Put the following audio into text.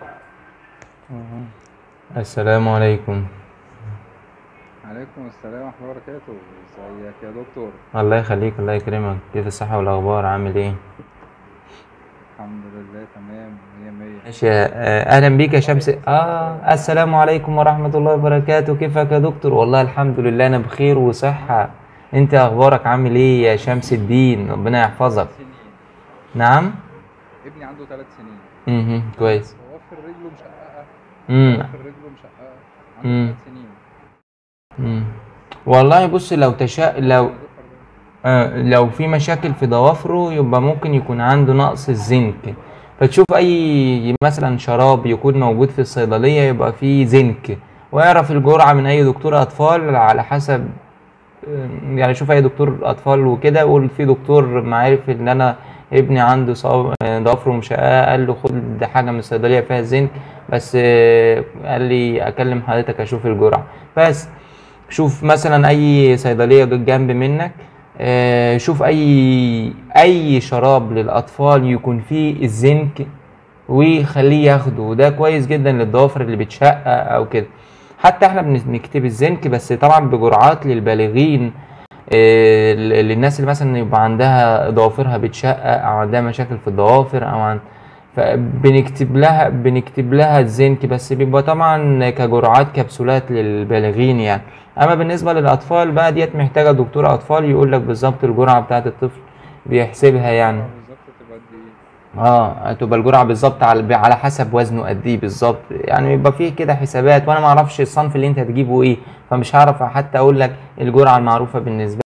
السلام عليكم عليكم السلام ورحمة الله وبركاته ازيك يا دكتور الله يخليك الله يكرمك كيف الصحة والأخبار عامل ايه؟ الحمد لله تمام مية مية ماشي آه، أهلا بيك يا شمس آه السلام عليكم ورحمة الله وبركاته كيفك يا دكتور؟ والله الحمد لله أنا بخير وصحة أنت أخبارك عامل ايه يا شمس الدين؟ ربنا يحفظك سنين نعم؟ ابني عنده ثلاث سنين مهم. كويس ضوافر رجله مشققة مم. ضوافر رجله مشققة مم. عنده ثلاث سنين مم. والله بص لو تشاء لو الضفر ده. آه، لو في مشاكل في ضوافره يبقى ممكن يكون عنده نقص الزنك فتشوف اي مثلا شراب يكون موجود في الصيدلية يبقى فيه زنك واعرف الجرعة من اي دكتور اطفال على حسب آه، يعني شوف اي دكتور اطفال وكده قول في دكتور معارف ان انا ابني عنده صاب- آه، ضوافره مشققة قال له خد حاجة من الصيدلية فيها زنك بس آه، قال لي اكلم حضرتك اشوف الجرعة بس شوف مثلا اي صيدليه جنب منك آه، شوف اي اي شراب للاطفال يكون فيه الزنك وخليه ياخده وده كويس جدا للضوافر اللي بتشقق او كده حتى احنا بنكتب الزنك بس طبعا بجرعات للبالغين آه، ل- للناس اللي مثلا يبقى عندها ضوافرها بتشقق او عندها مشاكل في الضوافر او عن فبنكتب لها بنكتب لها الزنك بس بيبقى طبعا كجرعات كبسولات للبالغين يعني اما بالنسبه للاطفال بقى ديت محتاجه دكتور اطفال يقول لك بالظبط الجرعه بتاعه الطفل بيحسبها يعني اه بالظبط تبقى قد ايه اه هتبقى الجرعه بالظبط على على حسب وزنه قد ايه بالظبط يعني يبقى فيه كده حسابات وانا ما اعرفش الصنف اللي انت هتجيبه ايه فمش هعرف حتى اقول لك الجرعه المعروفه بالنسبه